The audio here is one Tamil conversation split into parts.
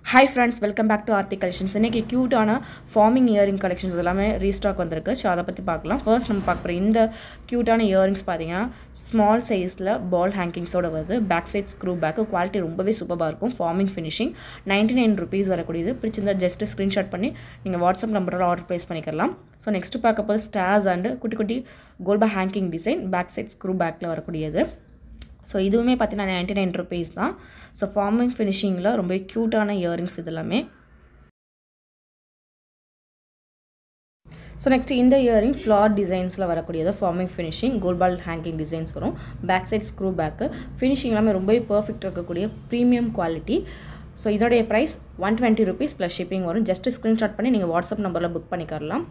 hi friends welcome back to Aarthi collections இன்றைக்கி க்யூட்டான ஃபார்மிங் இயரிங் கலெக்ஷன்ஸ் எல்லாமே ரீஸ்டாக் வந்திருக்கு ஸோ அதை பற்றி பார்க்கலாம் ஃபர்ஸ்ட் நம்ம பார்க்க போகிற இந்த க்யூட்டான இயரிங்ஸ் பார்த்தீங்கன்னா ஸ்மால் சைஸில் பால் ஹேங்கிங்ஸோட வருது back side screw back quality ரொம்பவே சூப்பராக இருக்கும் forming finishing ninety nine rupees வரக்கூடியது பிடிச்சிருந்தா ஜஸ்ட் ஸ்க்ரீன்ஷாட் பண்ணி நீங்கள் வாட்ஸ்அப் நம்பரோட ஆர்டர் ப்ளேஸ் பண்ணிக்கலாம் ஸோ நெக்ஸ்ட்டு பார்க்க போது ஸ்டார்ஸ் அண்டு குட்டி குட்டி கோல்பா hanging design back side screw பேக்கில் வரக்கூடியது ஸோ இதுவுமே பார்த்தீங்கன்னா நைன்டி நைன் ருபீஸ் தான் ஸோ ஃபார்மிங் ஃபினிஷிங்கில் ரொம்ப க்யூட்டான இயரிங்ஸ் இது எல்லாமே ஸோ நெக்ஸ்ட் இந்த இயரிங் ஃப்ளார் டிசைன்ஸில் வரக்கூடியது forming finishing gold ball hanging designs வரும் back side screw back finishing எல்லாமே ரொம்பவே பர்ஃபெக்ட் இருக்கக்கூடிய ப்ரீமியம் குவாலிட்டி ஸோ இதோடைய price one twenty rupees plus shipping வரும் ஜஸ்ட் ஸ்க்ரீன்ஷாட் பண்ணி நீங்கள் வாட்ஸ்அப் நம்பரில் புக் பண்ணிக்கலாம்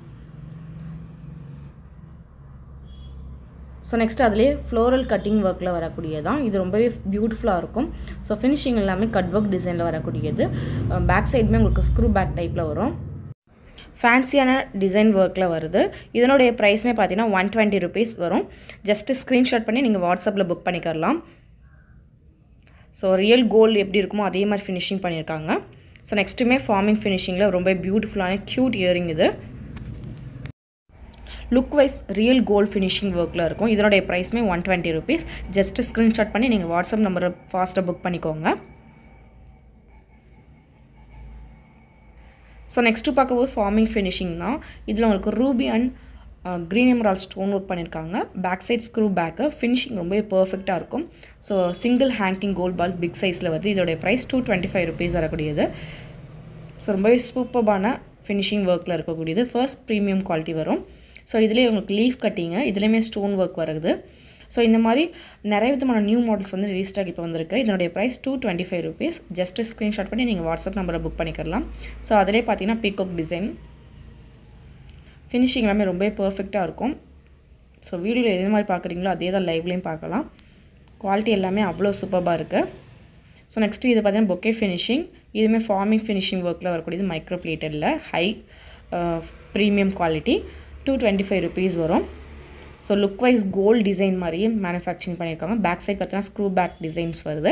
ஸோ நெக்ஸ்ட் அதிலே ஃப்ளோரல் கட்டிங் ஒர்க்கில் வரக்கூடியதான் இது ரொம்பவே பியூட்டிஃபுல்லாக இருக்கும் ஸோ ஃபினிஷிங் எல்லாமே கட் ஒர்க் டிசைனில் வரக்கூடியது பேக் சைடுமே உங்களுக்கு ஸ்க்ரூ பேக் டைப்பில் வரும் ஃபேன்சியான டிசைன் ஒர்க்கில் வருது இதனுடைய ப்ரைஸுமே பார்த்தீங்கன்னா ஒன் டுவெண்ட்டி ருபீஸ் வரும் ஜஸ்ட்டு ஸ்க்ரீன்ஷாட் பண்ணி நீங்கள் வாட்ஸ்அப்பில் புக் பண்ணிக்கலாம் ஸோ ரியல் கோல்டு எப்படி இருக்குமோ அதே மாதிரி ஃபினிஷிங் பண்ணியிருக்காங்க ஸோ நெக்ஸ்ட்டுமே ஃபார்மிங் ஃபினிஷிங்கில் ரொம்ப பியூட்டிஃபுல்லான க்யூட் இயரிங் இது look wise real gold finishing ஒர்க்கில் இருக்கும் இதனுடைய ப்ரைஸுமே one twenty rupees just screenshot பண்ணி நீங்கள் வாட்ஸ்அப் நம்பரை ஃபாஸ்ட்டாக புக் பண்ணிக்கோங்க ஸோ நெக்ஸ்ட்டு பார்க்கும்போது ஃபார்மிங் ஃபினிஷிங் தான் இதில் உங்களுக்கு ruby and green emerald stone work பண்ணியிருக்காங்க back side screw back finishing ரொம்பவே பர்ஃபெக்டாக இருக்கும் so single hanging gold balls big சைஸில் வருது இதோடைய price two twenty five rupees வரக்கூடியது ஸோ ரொம்பவே சூப்பர்பான ஃபினிஷிங் ஒர்க்கில் இருக்கக்கூடியது ஃபர்ஸ்ட் ப்ரீமியம் குவாலிட்டி வரும் ஸோ இதுலேயே உங்களுக்கு லீஃப் கட்டிங்க இதுலேயுமே ஸ்டோன் ஒர்க் வருது ஸோ இந்த மாதிரி நிறைய விதமான நியூ மாடல்ஸ் வந்து ரீஸ்டாக் இப்போ வந்திருக்கு இதனுடைய price two twenty five rupees just screenshot பண்ணி நீங்கள் வாட்ஸ்அப் நம்பரை புக் பண்ணிக்கலாம் ஸோ அதிலே பார்த்தீங்கன்னா பீகாக் டிசைன் ஃபினிஷிங் எல்லாமே ரொம்பவே பர்ஃபெக்டாக இருக்கும் ஸோ வீடியோவில் எது மாதிரி பார்க்குறீங்களோ அதே தான் லைவ்லேயும் பார்க்கலாம் குவாலிட்டி எல்லாமே அவ்வளோ சூப்பராக இருக்குது ஸோ நெக்ஸ்ட்டு இது பார்த்தீங்கன்னா பொக்கே ஃபினிஷிங் இதுவுமே ஃபார்மிங் ஃபினிஷிங் ஒர்க்கில் வரக்கூடியது மைக்ரோ பிளேட்டடில் high premium quality two twenty five rupees வரும் so look wise gold design மாதிரியே மேனுஃபேக்சரிங் பண்ணியிருக்காங்க பேக் சைட் பார்த்தீங்கன்னா ஸ்க்ரூ பேக் டிசைன்ஸ் வருது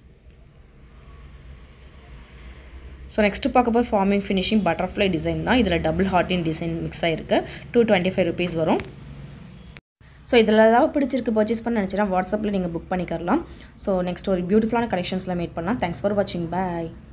ஸோ நெக்ஸ்ட்டு பார்க்க போது ஃபார்மிங் ஃபினிஷிங் பட்டர்ஃப்ளை டிசைன் தான் இதில் டபுள் ஹார்டின் டிசைன் மிக்ஸ் ஆகிருக்கு டூ டுவெண்ட்டி ஃபைவ் ருபீஸ் வரும் ஸோ இதில் ஏதாவது பிடிச்சிருக்கு பர்ச்சேஸ் பண்ண நினச்சினா வாட்ஸ்அப்பில் நீங்கள் புக் பண்ணிக்கலாம் ஸோ நெக்ஸ்ட் ஒரு பியூட்டிஃபுல்லான கலெக்ஷன்ஸில் மீட் பண்ணலாம் தேங்க்ஸ் ஃபார் வாட்சிங் பாய்